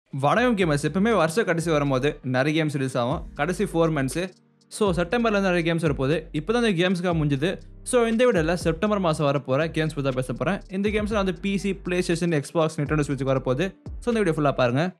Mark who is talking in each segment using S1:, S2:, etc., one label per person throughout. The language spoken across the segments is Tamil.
S1: வடகம் கேமர்ஸ் எப்பவுமே வருஷம் கடைசி வரும்போது நிறைய கேம்ஸ் ரிலீஸ் ஆகும் கடைசி ஃபோர் மந்த்ஸு ஸோ செப்டம்பர்லேருந்து நிறைய கேம்ஸ் வரப்போகுது இப்போ தான் இந்த கேம்ஸ்க்காக முடிஞ்சுது ஸோ இந்த வீடியோவில் செப்டம்பர் மாதம் வரப்போகிற கேம்ஸ் பற்றி தான் பேச போகிறேன் இந்த கேம்ஸில் வந்து பிசி ப்ளே ஸ்டேஷன் எக்ஸ்பாக்ஸ் நெட்டோட ஸ்விட்சுக்கு வரப்போகுது ஸோ இந்த வீடியோ ஃபுல்லாக பாருங்கள்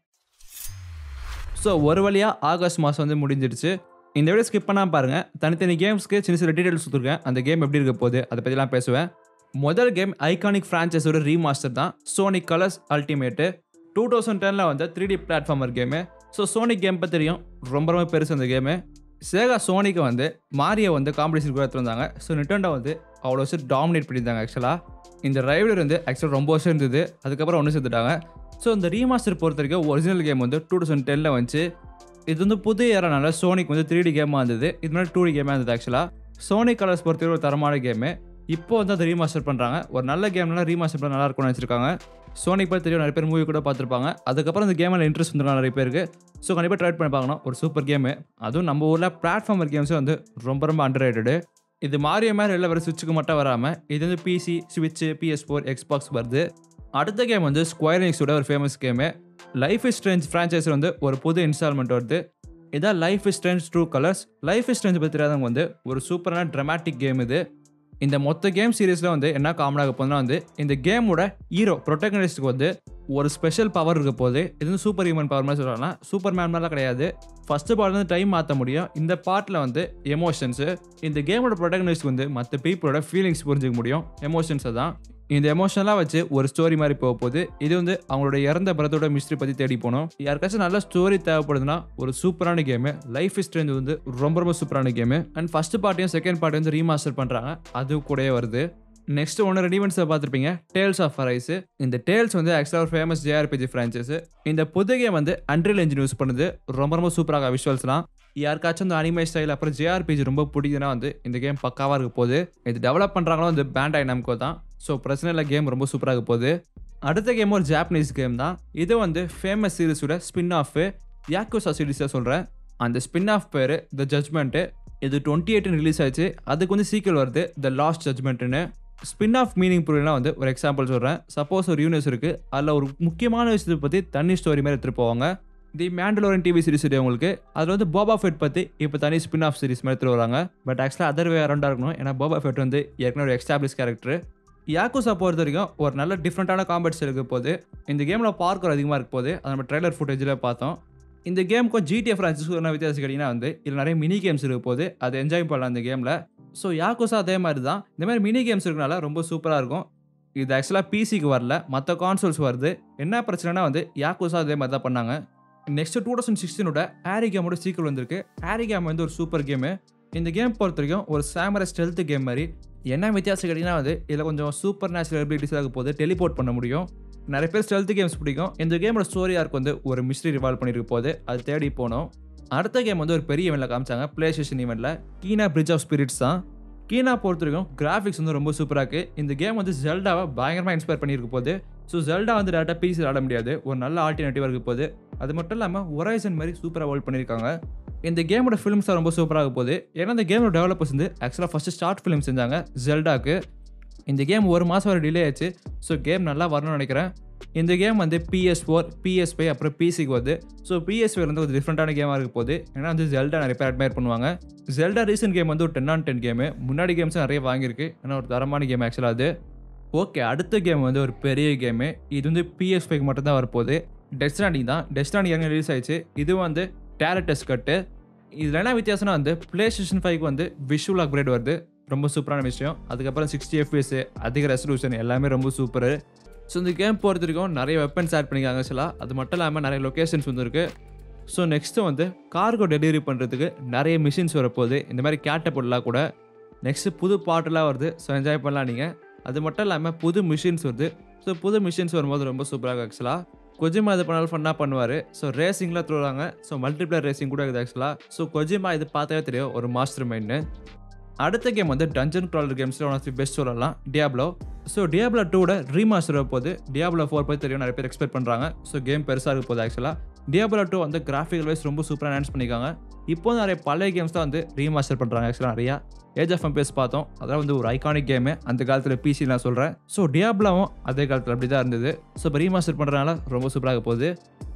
S1: ஸோ ஒரு வழியாக ஆகஸ்ட் மாதம் வந்து முடிஞ்சிடுச்சு இந்த வீடியோ ஸ்கிப் பண்ணாமல் பாருங்கள் தனித்தனி கேம்ஸ்க்கு சின்ன சின்ன டீட்டெயில்ஸ் கொடுத்துருக்கேன் அந்த கேம் எப்படி இருக்க போகுது அதை பற்றிலாம் பேசுவேன் முதல் கேம் ஐகானிக் ஃப்ரான்ச்சைஸோட ரீமாஸ்டர் தான் Sonic Colors ultimate two thousand டெனில் வந்த three D platformer game so Sonic game பற்றி தெரியும் ரொம்ப ரொம்ப பெருசு அந்த கேமு சேகா சோனிக்கு வந்து மாரியை வந்து காம்படிஷன் கூட எடுத்துருந்தாங்க ஸோ நிட்டோண்டா வந்து அவ்வளோ வருஷம் டாமினேட் பண்ணியிருந்தாங்க ஆக்சுவலாக இந்த ரைவலர் வந்து ஆக்சுவலாக ரொம்ப வருஷம் இருந்தது அதுக்கப்புறம் ஒன்று சேர்த்துட்டாங்க ஸோ இந்த ரீமாஸ்டர் பொறுத்த வரைக்கும் ஒரிஜினல் கேம் வந்து டூ தௌசண்ட் டெனில் வந்துச்சு இது வந்து புது ஏறனால சோனிக் வந்து த்ரீ டி கேமாக இருந்தது இது மாதிரி டூ டி கேமாக இருந்தது ஆக்சுவலாக சோனிக் கலர்ஸ் பொறுத்தவரை ஒரு தரமான கேமு இப்போ வந்து அதை ரீமாஸ்டர் பண்ணுறாங்க ஒரு நல்ல கேம்லாம் ரீமாஸ்டர் பண்ண நல்லா இருக்கும்னு வச்சிருக்காங்க சோனிக் பற்றி தெரியும் நிறைய பேர் மூவி கூட பார்த்துருப்பாங்க அதுக்கப்புறம் இந்த கேமில் இன்ட்ரெஸ்ட் வந்துருக்காங்க நிறைய பேருக்கு ஸோ கண்டிப்பாக ட்ரை பண்ணி பார்க்கணும் ஒரு சூப்பர் கேமு அதுவும் நம்ம ஊரில் பிளாட்ஃபார்மர் கேம்ஸே வந்து ரொம்ப ரொம்ப அண்டர் இது மாறிய மாதிரி எல்லாம் வேறு சுவிட்சுக்கு மட்டும் வராமல் இது வந்து பிசி ஸ்விட்சு பிஎஸ் ஃபோர் எக்ஸ்பாக்ஸ் வருது அடுத்த கேம் வந்து ஸ்கொயர் எனிக்ஸோட ஒரு famous game Life is Strange franchise வந்து ஒரு புது இன்ஸ்டால்மெண்ட் வருது இதான் Life is Strange True Colors Life is Strange பற்றி தெரியாதவங்க வந்து ஒரு சூப்பரான ட்ரமாட்டிக் கேம் இது இந்த மொத்த கேம் சீரீஸில் வந்து என்ன காமனாக போகுதுன்னா வந்து இந்த கேமோட ஹீரோ ப்ரொட்டகனிஸ்ட்டுக்கு வந்து ஒரு ஸ்பெஷல் பவர் இருக்க போது இது வந்து சூப்பர் ஹியூமன் பவர் மாதிரி சொல்லலாம் சூப்பர் மேன் மாதிரிலாம் கிடையாது ஃபஸ்ட்டு பார்ட் வந்து டைம் மாற்ற முடியும் இந்த பார்ட்டில் வந்து எமோஷன்ஸு இந்த கேமோட ப்ரொட்டகனிஸ்ட் வந்து மற்ற பீப்புளோட ஃபீலிங்ஸ் புரிஞ்சுக்க முடியும் எமோஷன்ஸை தான் இந்த எமோஷனலாக வச்சு ஒரு ஸ்டோரி மாதிரி போக போகுது இது வந்து அவங்களோட இறந்த பிரதோட மிஸ்ட்ரி பற்றி தேடி போகணும் யாருக்காச்சும் நல்ல ஸ்டோரி தேவைப்படுதுன்னா ஒரு சூப்பரான கேமு லைஃப் ஸ்ட்ரென்த் வந்து ரொம்ப ரொம்ப சூப்பரான கேமு அண்ட் ஃபர்ஸ்ட் பார்ட்டையும் செகண்ட் பார்ட் வந்து ரீமாஸ்டர் பண்ணுறாங்க அது கூடயே வருது நெக்ஸ்ட் ஒன்று ரெண்டு ஈவெண்ட்ஸை பார்த்துருப்பீங்க டேல்ஸ் ஆஃப் அரைஸ் இந்த டேல்ஸ் வந்து ஆக்சுவலாக ஒரு ஃபேமஸ் ஜேஆர்பிஜி ஃப்ரான்ச்சைஸ் இந்த புது கேம் வந்து அண்ட்ரியல் என்ஜின் யூஸ் பண்ணுது ரொம்ப ரொம்ப சூப்பராக விஷுவல்ஸ்லாம் யாருக்காச்சும் இந்த அனிமே ஸ்டைல் அப்புறம் ஜேஆர்பிஜி ரொம்ப பிடிக்குதுன்னா வந்து இந்த கேம் பக்காவாக இருக்க போகுது இது டெவலப் பண்ணுறாங்களோ வந்து பேண்ட் ஐனம்கோ தான் ஸோ பிரச்சனை இல்லை கேம் ரொம்ப சூப்பராக இருக்க போகுது அடுத்த கேம் ஒரு ஜாப்பனீஸ் கேம் தான் இது வந்து ஃபேமஸ் சீரிஸோட ஸ்பின் ஆஃப் யாக்கோசா சீரிஸாக சொல்கிறேன் அந்த ஸ்பின் ஆஃப் பேர் த ஜட்மெண்ட்டு இது டுவெண்ட்டி எயிட்டின் ரிலீஸ் ஆச்சு அதுக்கு வந்து சீக்கிரம் வருது த லாஸ்ட் ஜட்மெண்ட்டுன்னு ஸ்பின் ஆஃப் மீனிங் புரியலாம் வந்து ஒரு எக்ஸாம்பிள் சொல்கிறேன் சப்போஸ் ஒரு யூனிவர்ஸ் இருக்குது அதில் ஒரு முக்கியமான விஷயத்தை பற்றி தனி ஸ்டோரி மாதிரி எடுத்துகிட்டு போவாங்க தி மேண்டலோரன் டிவி சீரிஸ் இருக்கு உங்களுக்கு அதில் வந்து போபா ஃபெட் பற்றி இப்போ தனி ஸ்பின் ஆஃப் சீரிஸ் மாதிரி எடுத்துட்டு வராங்க பட் ஆக்சுவலாக அதர் வே அரௌண்டாக இருக்கணும் ஏன்னா போபா ஃபெட் வந்து ஏற்கனவே ஒரு எக்ஸ்டாப்ளிஷ் கேரக்டர் யாக்குசா பொறுத்த வரைக்கும் ஒரு நல்ல டிஃப்ரெண்ட்டான காம்பேட்ஸ் இருக்க போது இந்த கேமில் பார்க்கர் அதிகமாக இருக்க போது அதை நம்ம ட்ரெய்லர் ஃபுட்டேஜில் பார்த்தோம் இந்த கேமுக்கும் ஜிடிஎஃப் ஃப்ரான்ச்சைஸ் என்ன வித்தியாசம் கேட்டிங்கன்னா வந்து இதில் நிறைய மினி கேம்ஸ் இருக்க போது அதை என்ஜாய் பண்ணலாம் இந்த கேமில் ஸோ யாக்குசா அதே மாதிரி தான் இந்த மாதிரி மினி கேம்ஸ் இருக்கனால ரொம்ப சூப்பராக இருக்கும் இது ஆக்சுவலாக பிசிக்கு வரல மற்ற கான்சோல்ஸ் வருது என்ன பிரச்சனைனா வந்து யாக்குசா அதே மாதிரி தான் பண்ணாங்க நெக்ஸ்ட் டூ தௌசண்ட் சிக்ஸ்டீனோட ஆரி கேமோட சீக்கிரம் வந்திருக்கு ஆரி கேம் வந்து ஒரு சூப்பர் கேமு இந்த கேம் பொறுத்த வரைக்கும் ஒரு சாமர ஸ்டெல்த் கேம் மாதிரி என்ன வித்தியாசம் கேட்டிங்கன்னா வந்து இதில் கொஞ்சம் சூப்பர் நேச்சுரல் எபிலிட்டிஸ் ஆக போது டெலிபோர்ட் பண்ண முடியும் நிறைய பேர் ஸ்டெல்த் கேம்ஸ் பிடிக்கும் இந்த கேமோட ஸ்டோரி ஆர்க் வந்து ஒரு மிஸ்ட்ரி ரிவால்வ் பண்ணியிருக்க போது அது தேடி போனோம் அடுத்த கேம் வந்து ஒரு பெரிய ஈவெண்ட்டில் காமிச்சாங்க பிளே ஸ்டேஷன் ஈவெண்ட்டில் கீனா பிரிட்ஜ் ஆஃப் ஸ்பிரிட்ஸ் தான் கீனா பொறுத்த வரைக்கும் கிராஃபிக்ஸ் வந்து ரொம்ப சூப்பராக இருக்குது இந்த கேம் வந்து ஜெல்டாவை பயங்கரமாக இன்ஸ்பயர் பண்ணியிருக்க போது ஸோ ஜெல்டா வந்து டேரெக்டாக பிசி ஆட முடியாது ஒரு நல்ல ஆல்டர்னேட்டிவாக இருக்க போது அது மட்டும் இல்லாமல் ஒரைசன் மாதிரி சூப்பராக ஹோல்ட் பண்ணியிருக்காங்க இந்த கேமோட ஃபிலிம்ஸ் ரொம்ப சூப்பராக போகுது ஏன்னா இந்த கேமோட டெவலப்பர்ஸ் வந்து ஆக்சுவலாக ஃபஸ்ட்டு ஷார்ட் ஃபிலிம் செஞ்சாங்க ஜெல்டாக்கு இந்த கேம் ஒரு மாதம் வரை டிலே ஆச்சு ஸோ கேம் நல்லா வரணும்னு நினைக்கிறேன் இந்த கேம் வந்து பிஎஸ் ஃபோர் பிஎஸ் ஃபைவ் அப்புறம் பிசிக்கு வருது ஸோ பிஎஸ் ஃபைவ் வந்து ஒரு டிஃப்ரெண்ட்டான கேமாக இருக்க போது ஏன்னா வந்து ஜெல்டா நிறைய பேர் அட்மையர் பண்ணுவாங்க ஜெல்டா ரீசன்ட் கேம் வந்து ஒரு டென் ஆன் டென் கேமு முன்னாடி கேம்ஸும் நிறைய வாங்கியிருக்கு ஏன்னா ஒரு தரமான கேம் ஆக்சுவலாக அது ஓகே அடுத்த கேம் வந்து ஒரு பெரிய கேமு இது வந்து பிஎஸ் ஃபைவ் மட்டும் தான் வரப்போகுது டெஸ்டானி தான் டெஸ்டானி எங்கே ரிலீஸ் ஆயிடுச்சு இது வந்து டேரக்டர்ஸ் கட்டு இதில் என்ன வித்தியாசம்னா வந்து பிளே ஸ்டேஷன் ஃபைவ்க்கு வந்து விஷுவல் அப்கிரேட் வருது ரொம்ப சூப்பரான விஷயம் அதுக்கப்புறம் சிக்ஸ்டி எஃப்எஸ் அதிக ரெசல்யூஷன் எல்லாமே ரொம்ப சூப்பர் ஸோ இந்த கேம் பொறுத்த வரைக்கும் நிறைய வெப்பன்ஸ் ஆட் பண்ணிக்காங்க ஆக்சுவலாக அது மட்டும் இல்லாமல் நிறைய லொக்கேஷன்ஸ் வந்து இருக்குது ஸோ நெக்ஸ்ட்டு வந்து கார்கோ டெலிவரி பண்ணுறதுக்கு நிறைய மிஷின்ஸ் வரப்போகுது இந்த மாதிரி கேட்டபுல்லாம் கூட நெக்ஸ்ட்டு புது பாட்டெல்லாம் வருது ஸோ என்ஜாய் பண்ணலாம் நீங்கள் அது மட்டும் இல்லாமல் புது மிஷின்ஸ் வருது ஸோ புது மிஷின்ஸ் வரும்போது ரொம்ப சூப்பராக ஆக்சுவலாக கொஜிமா இது பண்ணாலும் ஃபன்னாக பண்ணுவார் ஸோ ரேசிங்லாம் தருவாங்க ஸோ மல்டிப்ளேயர் ரேசிங் கூட இருக்குது ஆக்சுவலாக ஸோ கொஜிமா இது பார்த்தாவே தெரியும் ஒரு மாஸ்டர் மைண்டு அடுத்த கேம் வந்து டஞ்சன் க்ராலர் கேம்ஸில் ஒன் ஆஃப் தி பெஸ்ட் சொல்லலாம் டியாப்ளோ ஸோ டியாப்ளோ டூட ரீமாஸ்டர் போது டியாப்ளோ ஃபோர் பற்றி தெரியும் நிறைய பேர் எக்ஸ்பெக்ட் பண்ணுறாங்க ஸோ கேம் பெருசாக இருக்க போகுது ஆக்சுவலாக டியாப்ளோ டூ வந்து கிராஃபிக்கல் வைஸ் ரொம்ப சூப்பராக என்ஹான்ஸ் பண்ணியிருக்காங்க இப்போ நிறைய பழைய கேம்ஸ் தான் வந்து ரீமாஸ்டர் பண்ணுறாங்க ஆக்சுவலாக நிறையா ஏஜ் ஆஃப் எம்பேஸ் பார்த்தோம் அதெல்லாம் வந்து ஒரு ஐகானிக் கேமு அந்த காலத்தில் பிசி நான் சொல்கிறேன் ஸோ டியாப்லாவும் அதே காலத்தில் அப்படி தான் இருந்தது ஸோ இப்போ ரீமாஸ்டர் பண்ணுறதுனால ரொம்ப சூப்பராக போகுது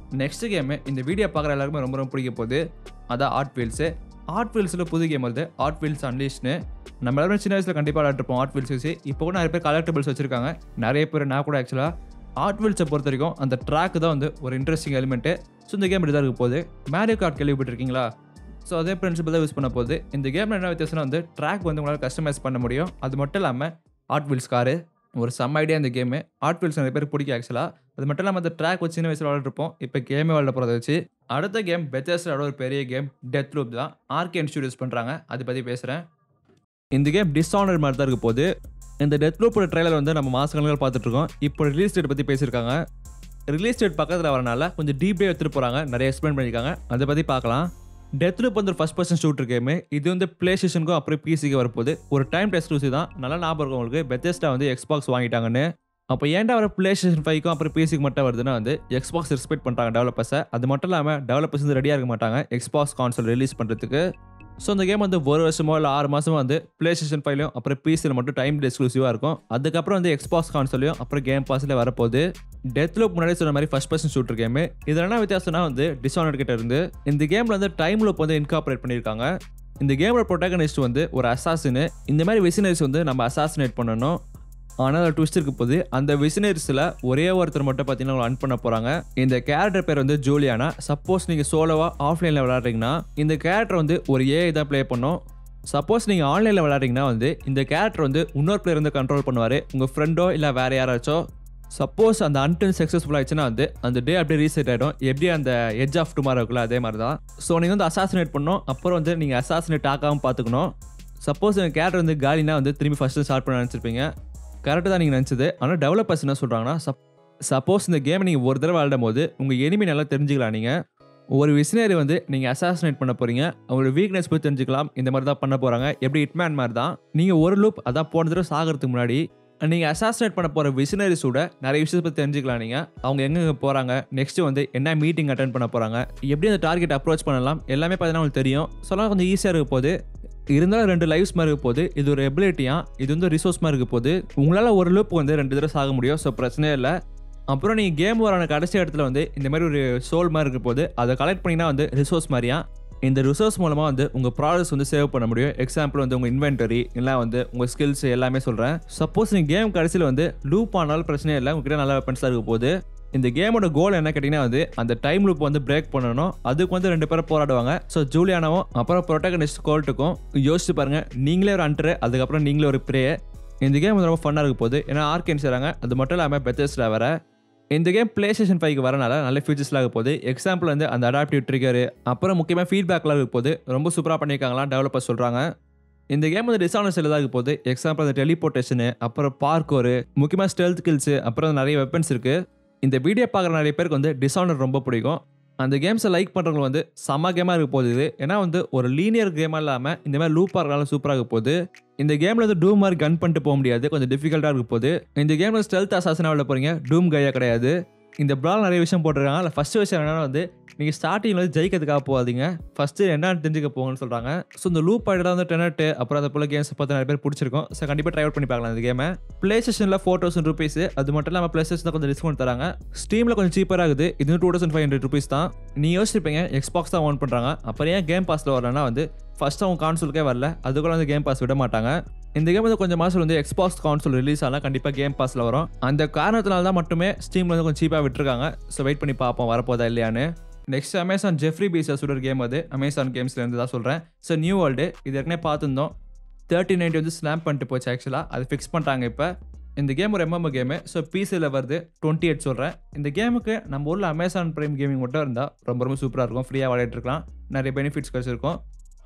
S1: நெக்ஸ்ட் கேமு இந்த வீடியோ பார்க்குற எல்லாருக்குமே ரொம்ப ரொம்ப பிடிக்க போகுது அதான் ஆர்ட் வீல்ஸு ஆர்ட் வீல்ஸில் புது கேம் வருது ஆர்ட் வீல்ஸ் அன்லீஷ்னு நம்ம எல்லாரும் சின்ன வயசில் கண்டிப்பாக விளையாட்டுருப்போம் ஆர்ட் வீல்ஸ் வச்சு இப்போ கூட நிறைய பேர் கலெக்டபிள்ஸ் வச்சிருக்காங்க நிறைய பேர் நான் கூட ஆக்சுவலாக ஆர்ட் வீல்ஸை பொறுத்த வரைக்கும் அந்த ட்ராக் தான் வந்து ஒரு இன்ட்ரெஸ்டிங் எலிமெண்ட்டு ஸோ இந்த கேம் இப்படி தான் இருக்க போகுது மேரியோ கார்ட் கேள்விப்பட்டிருக்கீங்களா ஸோ அதே பிரின்சிபல் தான் யூஸ் பண்ண போகுது இந்த கேமில் என்ன வித்தியாசம்னா வந்து ட்ராக் வந்து உங்களால் கஸ்டமைஸ் பண்ண முடியும் அது மட்டும் இல்லாமல் ஆர்ட் வீல்ஸ் காரு ஒரு செம்ம ஐடியா இந்த கேமு ஆர்ட் வீல்ஸ் நிறைய பேர் பிடிக்கும் ஆக்சுவலாக அது மட்டும் இல்லாமல் அந்த ட்ராக் வச்சு சின்ன வயசில் விளாட்ருப்போம் இப்போ கேமே விளாட போகிறத வச்சு அடுத்த கேம் பெத்தஸோட ஒரு பெரிய கேம் டெத் லூப் தான் ஆர்கே ஸ்டூடியோஸ் பண்ணுறாங்க அதை பற்றி பேசுகிறேன் இந்த கேம் டிஸ்ஆனர் மாதிரி தான் இருக்க போகுது இந்த டெத் லூப்போட ட்ரெய்லர் வந்து நம்ம மாதக்கணக்கில் பார்த்துட்ருக்கோம் இப்போ ரிலீஸ் டேட் பற்றி பேசியிருக்காங்க ரிலீஸ் டேட் பக்கத்தில் வரனால கொஞ்சம் டீப்பே எடுத்துகிட்டு போகிறாங்க நிறைய எக்ஸ்பிளைன் பண்ணியிருக்காங்க அதை பற்றி பார்க்கலாம் டெத் லூப் வந்து ஒரு ஃபஸ்ட் பர்சன் ஷூட்டர் கேமு இது வந்து பிளே ஸ்டேஷனுக்கும் அப்புறம் பிசிக்கு வரப்போகுது ஒரு டைம் டெஸ்ட் தான் நல்லா ஞாபகம் இருக்கும் உங்களுக்கு பெத்தஸ்டா வந்து எக்ஸ்பாக்ஸ் வாங்கிட்டாங்கன்னு அப்போ ஏன்டா வர பிளே ஸ்டேஷன் ஃபைவ்க்கும் அப்புறம் பிசிக்கு மட்டும் வருதுன்னா வந்து எக்ஸ்பாக்ஸ் ரெஸ்பெக்ட் பண்ணுறாங்க டெவலப்பர்ஸை அது மட்டும் இல்லாமல் டெவலப்பர்ஸ் வந்து ரெடியாக இருக்க மாட்டாங்க எக்ஸ்பாக்ஸ் கான்சோல் ரிலீஸ் பண்ணுறதுக்கு ஸோ இந்த கேம் வந்து ஒரு வருஷமோ இல்லை ஆறு மாதமோ வந்து பிளே ஸ்டேஷன் ஃபைவ்லையும் அப்புறம் பிசியில் மட்டும் டைம் எக்ஸ்க்ளூசிவாக இருக்கும் அதுக்கப்புறம் வந்து எக்ஸ்பாக்ஸ் கான்சோலையும் அப்புறம் கேம் பாஸில் வரப்போகுது டெத் லூப் முன்னாடி சொன்ன மாதிரி ஃபர்ஸ்ட் பர்சன் ஷூட்டர் கேமு இதில் என்ன வித்தியாசம்னா வந்து டிஸ்ஆனர் கிட்ட இருந்து இந்த கேமில் வந்து டைம் லூப் வந்து இன்கார்பரேட் பண்ணியிருக்காங்க இந்த கேமோட ப்ரொட்டகனிஸ்ட் வந்து ஒரு அசாசினு இந்த மாதிரி விசினரிஸ் வந்து நம்ம அசாசினேட் பண்ணணும் ஆனால் ட்விஸ்ட் இருக்க போது அந்த விசினரிஸில் ஒரே ஒருத்தர் மட்டும் பார்த்தீங்கன்னா உங்களை அன் பண்ண போகிறாங்க இந்த கேரக்டர் பேர் வந்து ஜூலியானா சப்போஸ் நீங்கள் சோலோவாக ஆஃப்லைனில் விளாட்றீங்கன்னா இந்த கேரக்டர் வந்து ஒரு ஏஐ தான் ப்ளே பண்ணும் சப்போஸ் நீங்கள் ஆன்லைனில் விளாட்றீங்கன்னா வந்து இந்த கேரக்டர் வந்து இன்னொரு பிளேயர் வந்து கண்ட்ரோல் பண்ணுவார் உங்கள் ஃப்ரெண்டோ இல்லை வேறு யாராச்சும் சப்போஸ் அந்த அன்டன் சக்ஸஸ்ஃபுல் ஆயிடுச்சுன்னா வந்து அந்த டே அப்படியே ரீசெட் ஆகிடும் எப்படி அந்த எட்ஜ் ஆஃப் டுமாரோ இருக்குல்ல அதே மாதிரி தான் ஸோ நீங்கள் வந்து அசாசினேட் பண்ணணும் அப்புறம் வந்து நீங்கள் அசாசினேட் ஆகாமல் பார்த்துக்கணும் சப்போஸ் எங்கள் கேரக்டர் வந்து காலினா வந்து திரும்பி ஃபஸ்ட்டு ஸ்டார்ட் பண்ண நினச்சிருப்பீங்க கரெக்டாக தான் நீங்கள் நினச்சது ஆனால் டெவலப்பர்ஸ் என்ன சொல்கிறாங்கன்னா சப் சப்போஸ் இந்த கேமை நீங்கள் ஒரு தடவை விளையாடும் போது உங்கள் எனிமி நல்லா தெரிஞ்சுக்கலாம் நீங்கள் ஒரு விசினரி வந்து நீங்கள் அசாசினேட் பண்ண போகிறீங்க அவங்களோட வீக்னஸ் போய் தெரிஞ்சுக்கலாம் இந்த மாதிரி தான் பண்ண போகிறாங்க எப்படி ஹிட்மேன் மாதிரி தான் நீங்கள் ஒரு லூப் அதான் போன தடவை சாகிறதுக்கு முன்னாடி நீங்கள் அசாசினேட் பண்ண போகிற விசினரிஸோட நிறைய விஷயத்தை பற்றி தெரிஞ்சுக்கலாம் நீங்கள் அவங்க எங்கெங்கே போகிறாங்க நெக்ஸ்ட்டு வந்து என்ன மீட்டிங் அட்டன் பண்ண போகிறாங்க எப்படி அந்த டார்கெட் அப்ரோச் பண்ணலாம் எல்லாமே பார்த்தீங்கன்னா உங்களுக்கு தெரியும் சொல்லலாம் கொஞ்சம் ஈஸியாக இருக்க போது இருந்தாலும் ரெண்டு லைவ்ஸ் மாதிரி இருக்க போது இது ஒரு எபிலிட்டியா இது வந்து ரிசோர்ஸ் மாதிரி இருக்க போது உங்களால் ஒரு லூப் வந்து ரெண்டு தடவை சாக முடியும் ஸோ பிரச்சனையே இல்லை அப்புறம் நீங்கள் கேம் வரான கடைசி இடத்துல வந்து இந்த மாதிரி ஒரு சோல் மாதிரி இருக்க போது அதை கலெக்ட் பண்ணிங்கன்னா வந்து ரிசோர்ஸ் மாதிரியா இந்த ரிசோர்ஸ் மூலமாக வந்து உங்கள் ப்ராடக்ட்ஸ் வந்து சேவ் பண்ண முடியும் எக்ஸாம்பிள் வந்து உங்கள் இன்வென்டரி இல்லை வந்து உங்கள் ஸ்கில்ஸ் எல்லாமே சொல்கிறேன் சப்போஸ் நீங்கள் கேம் கடைசியில் வந்து லூப் ஆனாலும் பிரச்சனையே இல்லை உங்ககிட்ட நல்ல வெப்பன்ஸாக இருக்க போது இந்த கேமோட கோல் என்ன கேட்டிங்கன்னா வந்து அந்த டைம் லூப் வந்து பிரேக் பண்ணணும் அதுக்கு வந்து ரெண்டு பேரும் போராடுவாங்க ஸோ ஜூலியானாவும் அப்புறம் ப்ரொட்டகனிஸ்ட் கோல்ட்டுக்கும் யோசிச்சு பாருங்க நீங்களே ஒரு அண்டரு அதுக்கப்புறம் நீங்களே ஒரு ப்ரே இந்த கேம் வந்து ரொம்ப ஃபன்னாக இருக்க போகுது ஏன்னா ஆர்கேன் செய்கிறாங்க அது மட்டும் இல்லாமல் பெத்தஸ்டில் வேற இந்த கேம் பிளே ஸ்டேஷன் ஃபைவ்க்கு வரனால நல்ல ஃபீச்சர்ஸ்லாம் இருக்க போகுது எக்ஸாம்பிள் வந்து அந்த அடாப்டிவ் ட்ரிகரு அப்புறம் முக்கியமாக ஃபீட்பேக்லாம் இருக்க போது ரொம்ப சூப்பராக பண்ணியிருக்காங்களாம் டெவலப்பர் சொல்கிறாங்க இந்த கேம் வந்து டிஸ்ஆனர் செல்ல தான் இருக்க போகுது எக்ஸாம்பிள் அந்த டெலிபோர்டேஷனு அப்புறம் பார்க்கோரு முக்கியமாக ஸ்டெல்த் கில்ஸு அப்புறம் நிறைய வெப்பன்ஸ் இருக்குது இந்த வீடியோ பார்க்குற நிறைய பேருக்கு வந்து டிஸ்ஆனர் ரொம்ப பிடிக்கும் அந்த கேம்ஸை லைக் பண்ணுறவங்க வந்து செம்ம கேமாக இருக்க போகுது இது ஏன்னா வந்து ஒரு லீனியர் கேமாக இல்லாமல் இந்த மாதிரி லூப்பாக இருக்கனால சூப்பராக இருக்க போகுது இந்த கேமில் வந்து டூம் மாதிரி கன் பண்ணிட்டு போக முடியாது கொஞ்சம் டிஃபிகல்ட்டாக இருக்க போகுது இந்த கேமில் ஸ்டெல்த் அசாசனாக விட போகிறீங்க டூம் கையா கிடையாது இந்த ப்ரால் நிறைய விஷயம் போட்டிருக்காங்க அதில் ஃபஸ்ட்டு விஷயம் என்னன்னா வந்து நீங்கள் ஸ்டார்டிங்கில் வந்து ஜெயிக்கிறதுக்காக போகாதீங்க ஃபஸ்ட்டு என்னன்னு தெரிஞ்சுக்க போங்கன்னு சொல்கிறாங்க ஸோ இந்த லூப் ஆகிட்டு வந்து டெனட்டு அப்புறம் அதை போல் கேம்ஸ் பார்த்து நிறைய பேர் பிடிச்சிருக்கும் ஸோ கண்டிப்பாக ட்ரை அவுட் பண்ணி பார்க்கலாம் இந்த கேமை ப்ளே ஸ்டேஷனில் ஃபோர் தௌசண்ட் ருபீஸ் அது மட்டும் இல்லாமல் ப்ளே ஸ்டேஷனில் கொஞ்சம் டிஸ்கவுண்ட் தராங்க ஸ்டீமில் கொஞ்சம் சீப்பராக இருக்குது இது two thousand five hundred rupees தான் நீ யோசிச்சிருப்பீங்க எக்ஸ்பாக்ஸ் தான் ஓன் பண்ணுறாங்க அப்புறம் ஏன் கேம் பாஸில் வரலன்னா வந்து ஃபர்ஸ்ட் அவங்க கான்சோலுக்கே வரல அதுக்குள்ள வந்து கேம் பாஸ் விட மாட்டாங்க இந்த கேம் வந்து கொஞ்சம் மாதம் வந்து எக்ஸ்பாக்ஸ் கான்சோல் ரிலீஸ் ஆனால் கண்டிப்பாக கேம் பாஸில் வரும் அந்த காரணத்தினால தான் மட்டுமே ஸ்டீமில் வந்து கொஞ்சம் சீப்பாக விட்டுருக்காங்க ஸோ வெயிட் பண்ணி பார்ப்போம் வரப்போதா இல்லையான்னு நெக்ஸ்ட் அமேசான் ஜெஃப்ரி பீசஸ் ஒரு கேம் அது அமேசான் கேம்ஸ்லேருந்து தான் சொல்கிறேன் ஸோ நியூ வேர்ல்டு இது ஏற்கனவே பார்த்துருந்தோம் தேர்ட்டி நைன்ட்டி வந்து ஸ்னாப் பண்ணிட்டு போச்சு ஆக்சுவலாக அது ஃபிக்ஸ் பண்ணிட்டாங்க இப்போ இந்த கேம் ஒரு எம்எம்ஓ கேமு ஸோ பிசியில் வருது டுவெண்ட்டி எயிட் சொல்கிறேன் இந்த கேமுக்கு நம்ம ஊரில் அமேசான் ப்ரைம் கேமிங் மட்டும் இருந்தால் ரொம்ப ரொம்ப சூப்பராக இருக்கும் ஃப்ரீயாக விளையாட்டு இருக்கலாம் நிறைய பெனிஃபிட்ஸ் கிடச்சிருக்கும்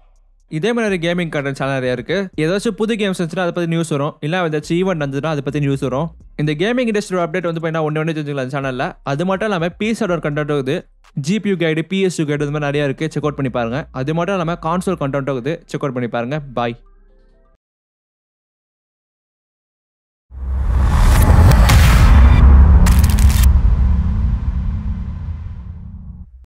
S1: இதே மாதிரி கேமிங் கண்டென்ட் சேனல் நிறையா இருக்குது ஏதாச்சும் புது கேம்ஸ் இருந்துச்சுன்னா அதை பற்றி நியூஸ் வரும் இல்லை ஏதாச்சும் ஈவெண்ட் இருந்துச்சுன்னா அதை பற்றி நியூஸ் வரும் இந்த கேமிங் இண்டஸ்ட்ரியோட அப்டேட் வந்து பார்த்தீங்கன்னா ஒன்று ஒன்று தெரிஞ்சுக்கலாம் சேனலில் அது மட்டும் இல்லாமல் பிஎஸ்ஆர் கண்டென்ட் இருக்குது ஜிபியூ கைடு பிஎஸ்யூ கைடு இந்த மாதிரி நிறையா இருக்குது செக் அவுட் பண்ணி பாருங்கள் அது மட்டும் இல்லாமல் கான்சோல் கண்டென்ட் இருக்குது செக் அவுட் பண்ணி பாருங்கள் பாய்